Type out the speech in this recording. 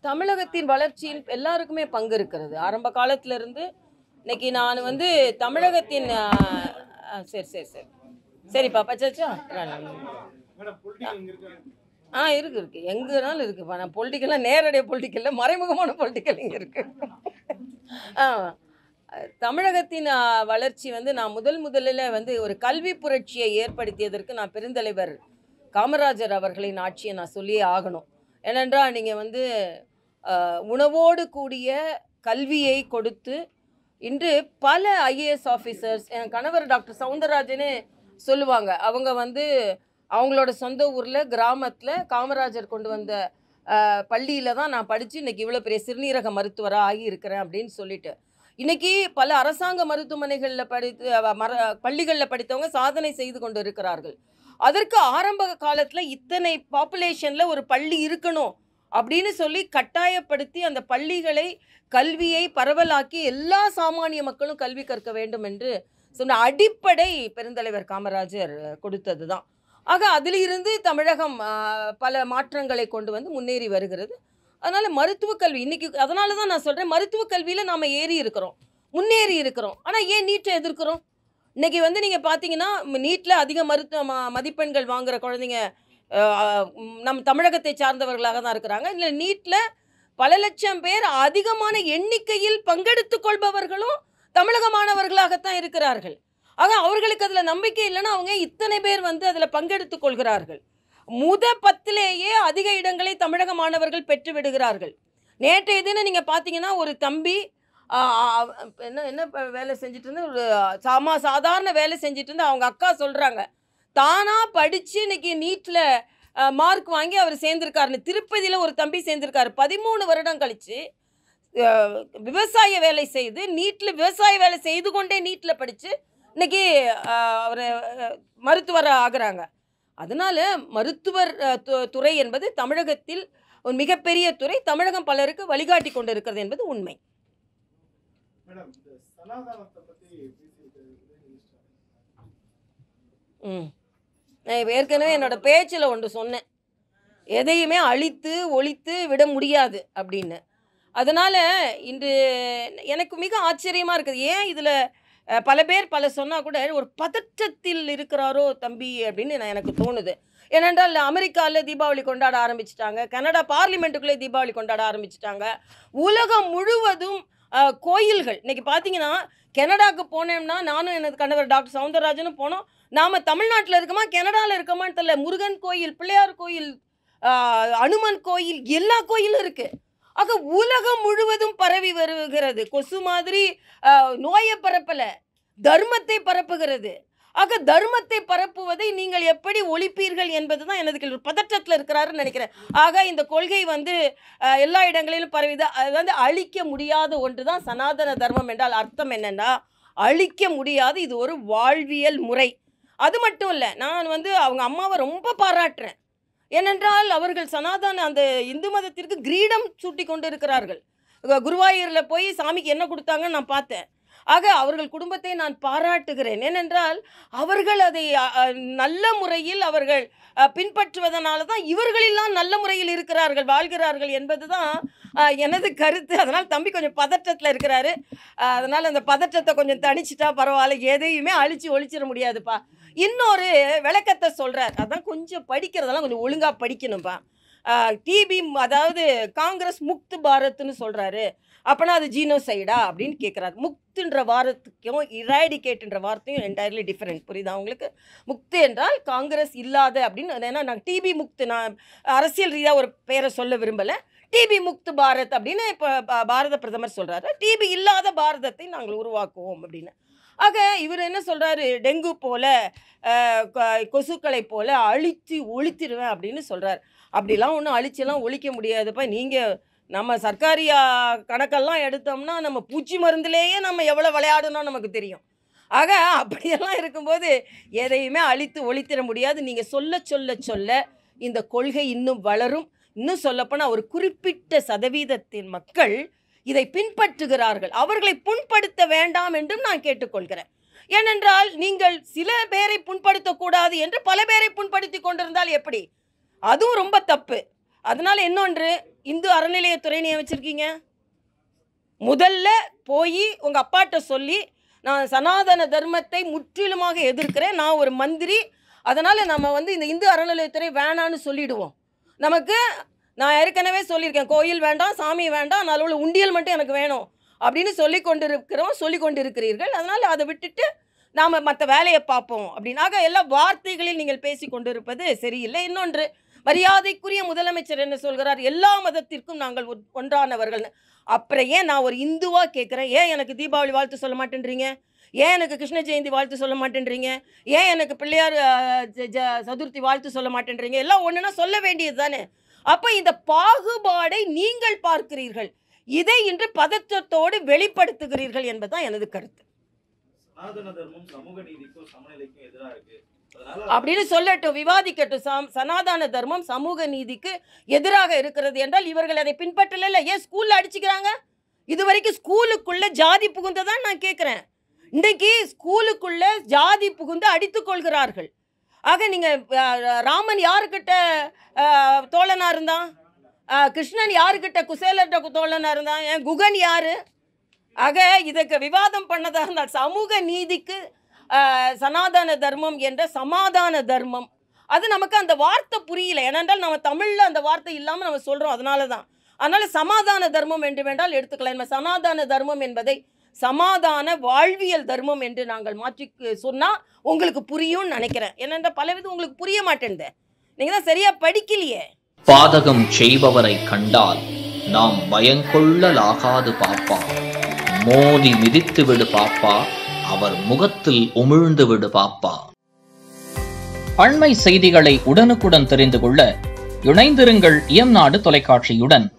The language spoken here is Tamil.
தமிழகத்தின் வளர்ச்சியில் எல்லாருக்குமே பங்கு இருக்கிறது ஆரம்ப காலத்துல இருந்து இன்னைக்கு நான் வந்து தமிழகத்தின் ஆ, ஆ, சரி சரி சரி சரிப்பா பச்சாச்சா ஆ இருக்கு இருக்கு எங்கனாலும் இருக்குப்பா நான் பொலிட்டிக்கலாக நேரடியாக பொலிட்டிக்கலில் மறைமுகமான பொலிட்டிக்கல் இங்கே இருக்கு ஆ தமிழகத்தின் ஆ, வளர்ச்சி வந்து நான் முதல் முதலில் வந்து ஒரு கல்வி புரட்சியை ஏற்படுத்தியதற்கு நான் பெருந்தலைவர் காமராஜர் அவர்களின் ஆட்சியை நான் சொல்லியே ஆகணும் ஏனென்றால் நீங்கள் வந்து ஆ, உணவோடு கூடிய கல்வியை கொடுத்து இன்று பல ஐஏஎஸ் ஆஃபீஸர்ஸ் என் கணவர் டாக்டர் சவுந்தரராஜனே சொல்லுவாங்க அவங்க வந்து அவங்களோட சொந்த ஊரில் கிராமத்தில் காமராஜர் கொண்டு வந்த பள்ளியில் தான் நான் படித்து இன்னைக்கு இவ்வளோ பெரிய சிறுநீரக மருத்துவராக ஆகி இருக்கிறேன் அப்படின்னு சொல்லிட்டு இன்னைக்கு பல அரசாங்க மருத்துவமனைகளில் படித்து அஹ், மர பள்ளிகளில் படித்தவங்க சாதனை செய்து கொண்டு இருக்கிறார்கள் அதற்கு ஆரம்ப காலத்தில் இத்தனை பாப்புலேஷனில் ஒரு பள்ளி இருக்கணும் அப்படின்னு சொல்லி கட்டாயப்படுத்தி அந்த பள்ளிகளை கல்வியை பரவலாக்கி எல்லா சாமானிய மக்களும் கல்வி கற்க வேண்டும் என்று சொன்ன அடிப்படை பெருந்தலைவர் காமராஜர் கொடுத்தது தான் ஆக அதிலிருந்து தமிழகம் ஆஹ், பல மாற்றங்களை கொண்டு வந்து முன்னேறி வருகிறது அதனால் மருத்துவக் கல்வி இன்னைக்கு அதனால தான் நான் சொல்கிறேன் மருத்துவக் கல்வியில் நாம் ஏறி இருக்கிறோம் முன்னேறி இருக்கிறோம் ஆனால் ஏன் நீட்டை எதிர்க்கிறோம் இன்னைக்கு வந்து நீங்கள் பார்த்தீங்கன்னா நீட்டில் அதிக மருத்துவ ம- மதிப்பெண்கள் வாங்குற குழந்தைங்க ஆஹ், ம், நம் தமிழகத்தை சார்ந்தவர்களாக தான் இருக்கிறாங்க இல்லை நீட்டில் பல லட்சம் பேர் அதிகமான எண்ணிக்கையில் பங்கெடுத்துக் கொள்பவர்களும் தமிழக மாணவர்களாகத்தான் இருக்கிறார்கள் ஆக அவர்களுக்கு அதில் நம்பிக்கை இல்லைன்னா அவங்க இத்தனை பேர் வந்து அதில் பங்கெடுத்துக் கொள்கிறார்கள் முத பத்திலேயே அதிக இடங்களை தமிழக மாணவர்கள் பெற்று விடுகிறார்கள் நேற்றைய தினம் நீங்கள் பார்த்தீங்கன்னா ஒரு தம்பி ஆ, ஆ, என்ன என்ன ப- வேலை செஞ்சுட்டு இருந்த ஒரு சாமா சாதாரண வேலை செஞ்சுட்டு இருந்து அவங்க அக்கா சொல்கிறாங்க தானாக படித்து இன்னைக்கு நீட்டில் மார்க் வாங்கி அவர் சேர்ந்திருக்காருன்னு திருப்பதியில் ஒரு தம்பி சேர்ந்திருக்காரு பதிமூணு வருடம் கழித்து விவசாய வேலை செய்து நீட்டில் விவசாய வேலை செய்து கொண்டே நீட்டில் படித்து இன்னைக்கு அவர் மருத்துவர் ஆகுறாங்க அதனால மருத்துவர் அஹ், து- துறை என்பது தமிழகத்தில் ஒரு மிகப்பெரிய துறை தமிழகம் பலருக்கு வழிகாட்டி கொண்டு இருக்கிறது என்பது உண்மை மேடம் இந்த சனாதனத்தை பத்தி பேசியிருக்காரு உதயநிதி ம் நான் இப்ப ஏற்கனவே என்னோட பேச்சில் ஒன்று சொன்னேன் எதையுமே அழித்து ஒழித்து விட முடியாது அப்படின்னு அதனால் இன்று எனக்கு மிக ஆச்சரியமாக இருக்குது ஏன் இதில் பல பேர் பல சொன்னால் கூட ஒரு பதற்றத்தில் இருக்கிறாரோ தம்பி அப்படின்னு நான் எனக்கு தோணுது ஏனென்றால் அமெரிக்காவில் தீபாவளி கொண்டாட ஆரம்பிச்சிட்டாங்க கனடா பார்லிமெண்ட்டுக்குள்ளே தீபாவளி கொண்டாட ஆரம்பிச்சிட்டாங்க உலகம் முழுவதும் அஹ், கோயில்கள் இன்னைக்கு பார்த்தீங்கன்னா கனடாக்கு போனோம்னா நானும் எனது கணவர் டாக்டர் சவுந்தரராஜனும் போனோம் நாம் தமிழ்நாட்டில் இருக்கோமா கனடாவில் இருக்கோமான்னு தெரியல முருகன் கோயில் பிள்ளையார் கோயில் ஆஹ், அனுமன் கோயில் எல்லா கோயிலும் இருக்கு ஆக உலகம் முழுவதும் பரவி வருகிறது கொசு மாதிரி ஆஹ், நோயை பரப்பல தர்மத்தை பரப்புகிறது ஆக தர்மத்தை பரப்புவதை நீங்கள் எப்படி ஒழிப்பீர்கள் என்பது தான் எனது கேள்வி பதற்றத்தில் இருக்கிறாருன்னு நினைக்கிறேன் ஆக இந்த கொள்கை வந்து ஆஹ், எல்லா இடங்களிலும் பரவிது அது வந்து அழிக்க முடியாத ஒன்று தான் சனாதன தர்மம் என்றால் அர்த்தம் என்னன்னா அழிக்க முடியாது இது ஒரு வாழ்வியல் முறை அது மட்டும் இல்லை நான் வந்து அவங்க அம்மாவை ரொம்ப பாராட்டுறேன் ஏனென்றால் அவர்கள் சனாதன அந்த இந்து மதத்திற்கு கிரீடம் சூட்டி கொண்டு இருக்கிறார்கள் கு- குருவாயூரில் போய் சாமிக்கு என்ன கொடுத்தாங்கன்னு நான் பார்த்தேன் ஆக அவர்கள் குடும்பத்தை நான் பாராட்டுகிறேன் ஏனென்றால் அவர்கள் அதை அ, அ, நல்ல முறையில் அவர்கள் அ, பின்பற்றுவதனால தான் இவர்களெல்லாம் நல்ல முறையில் இருக்கிறார்கள் வாழ்கிறார்கள் என்பது தான் எனது கருத்து அதனால் தம்பி கொஞ்சம் பதற்றத்தில் இருக்கிறாரு அஹ், அதனால் அந்த பதற்றத்தை கொஞ்சம் தணிச்சிட்டா பரவாயில்ல எதையுமே அழிச்சு ஒழிச்சிட முடியாதுப்பா இன்னொரு விளக்கத்தை சொல்கிறார் அதான் கொஞ்சம் படிக்கிறதெல்லாம் கொஞ்சம் ஒழுங்காக படிக்கணும்ப்பா டிபி அதாவது காங்கிரஸ் முக்து பாரத்னு சொல்கிறாரு அப்போனா அது ஜீனோசைடா அப்படின்னு கேட்குறாரு முக்துன்ற வாரத்துக்கும் இராடிகேட்ன்ற வார்த்தையும் என்டையர்லி டிஃப்ரெண்ட் புரியுதா உங்களுக்கு முக்து என்றால் காங்கிரஸ் இல்லாத அப்படின்னு ஏன்னா நான் டிபி முக்து நான் அரசியல் ரீதியாக ஒரு பேரை சொல்ல விரும்பலை டிபி முக்து பாரத் அப்படின்னு இப்போ பாரத பிரதமர் சொல்கிறாரு டிபி இல்லாத பாரதத்தை நாங்கள் உருவாக்குவோம் அப்படின்னு ஆக இவர் என்ன சொல்கிறாரு டெங்கு போல அஹ், கொ- கொசுக்களை போல அழித்து ஒழித்திடுவேன் அப்படின்னு சொல்கிறார் அப்படிலாம் ஒன்றும் அழிச்செல்லாம் ஒழிக்க முடியாதுப்பா நீங்கள் நம்ம சர்க்காரியா கணக்கெல்லாம் எடுத்தோம்னா நம்ம பூச்சி மருந்துலேயே நம்ம எவ்வளோ விளையாடணும் நமக்கு தெரியும் ஆக அப்படியெல்லாம் இருக்கும்போது எதையுமே அழித்து ஒழித்திட முடியாது நீங்கள் சொல்ல சொல்ல சொல்ல இந்த கொள்கை இன்னும் வளரும் இன்னும் சொல்லப்போனால் ஒரு குறிப்பிட்ட சதவீதத்தின் மக்கள் இதை பின்பற்றுகிறார்கள் அவர்களை புண்படுத்த வேண்டாம் என்றும் நான் கேட்டுக்கொள்கிறேன் ஏனென்றால் நீங்கள் சில பேரை புண்படுத்தக்கூடாது என்று பல பேரை புண்படுத்தி கொண்டிருந்தால் எப்படி அதுவும் ரொம்ப தப்பு அதனால இன்னொன்று இந்து அறநிலையத்துறை நீ வச்சிருக்கீங்க முதல்ல போய் உங்கள் அப்பாட்ட சொல்லி நான் சனாதன தர்மத்தை முற்றிலுமாக எதிர்க்கிறேன் நான் ஒரு மந்திரி அதனால் நம்ம வந்து இந்த இந்து அறநிலையத்துறை வேணான்னு சொல்லிடுவோம் நமக்கு நான் ஏற்கனவே சொல்லியிருக்கேன் கோயில் வேண்டாம் சாமி வேண்டாம் நல்ல உண்டியல் மட்டும் எனக்கு வேணும் அப்படின்னு சொல்லி கொண்டிருக்கிறோம் சொல்லி கொண்டிருக்கிறீர்கள் அதனால் அதை விட்டுட்டு நாம் மற்ற வேலையை பார்ப்போம் அப்படின்னாக எல்லா வார்த்தைகளில் நீங்கள் பேசி கொண்டிருப்பது சரியில்லை இன்னொன்று மரியாதைக்குரிய முதலமைச்சர் என்ன சொல்கிறார் எல்லா மதத்திற்கும் நாங்கள் ஒன்- ஒன்றானவர்கள்னு அப்புறம் ஏன் நான் ஒரு இந்துவாக கேட்குறேன் ஏன் எனக்கு தீபாவளி வாழ்த்து சொல்ல மாட்டேன்றீங்க ஏன் எனக்கு கிருஷ்ண ஜெயந்தி வாழ்த்து சொல்ல மாட்டேன்றீங்க ஏன் எனக்கு பிள்ளையார் அஹ், ஜ- ஜ- சதுர்த்தி வாழ்த்து சொல்ல மாட்டேன்றீங்க எல்லாம் ஒன்றுனா சொல்ல வேண்டியது தானே அப்போ இந்த பாகுபாடை நீங்கள் பார்க்கிறீர்கள் இதை இன்று பதற்றத்தோடு வெளிப்படுத்துகிறீர்கள் என்பதுதான் எனது கருத்து சனாதன தர்மம் சமூக நீதிக்கும் சமநிலைக்கும் எதிரா இருக்கு அதனால அப்படின்னு சொல்லட்டும் விவாதிக்கட்டும் சம் சனாதன தர்மம் சமூக நீதிக்கு எதிராக இருக்கிறது என்றால் இவர்கள் அதை பின்பற்றல ஏன் ஸ்கூல்ல அடிச்சுக்கிறாங்க இது வரைக்கும் ஸ்கூலுக்குள்ள ஜாதி புகுந்ததான் நான் கேட்குறேன் இன்றைக்கு ஸ்கூலுக்குள்ள ஜாதி புகுந்து அடித்துக் கொள்கிறார்கள் ஆக நீங்கள் ராமன் யாருக்கிட்ட அஹ், தோழனா இருந்தான் அஹ், கிருஷ்ணன் யாருக்கிட்ட குசேலர்கிட்ட தோழனா இருந்தான் ஏன் குகன் யாரு ஆக இதுக்கு விவாதம் பண்ணதா இருந்தால் சமூக நீதிக்கு ஆஹ், சனாதன தர்மம் என்ற சமாதான தர்மம் அது நமக்கு அந்த வார்த்தை புரியல ஏனென்றால் நம்ம தமிழில் அந்த வார்த்தை இல்லாமல் நம்ம சொல்கிறோம் அதனால தான் அதனால் சமாதான தர்மம் என்று வேண்டால் எடுத்துக்கலாம் நம்ம சனாதன தர்மம் என்பதை சமாதான வாழ்வியல் தர்மம் என்று நாங்கள் மாற்றி சொன்னால் உங்களுக்கு புரியும்னு நினைக்கிறேன் ஏனென்றால் பல விதம் உங்களுக்கு புரிய மாட்டேன்து நீங்கள் தான் சரியாக படிக்கலையே பாதகம் செய்பவரை கண்டால் நாம் பயங்கொள்ளலாகாது பாப்பா மோதி மிதித்து விடு பாப்பா அவர் முகத்தில் உமிழ்ந்து விடு பாப்பா அண்மை செய்திகளை உடனுக்குடன் தெரிந்து கொள்ள இணைந்திருங்கள் இயம்நாடு தொலைக்காட்சியுடன்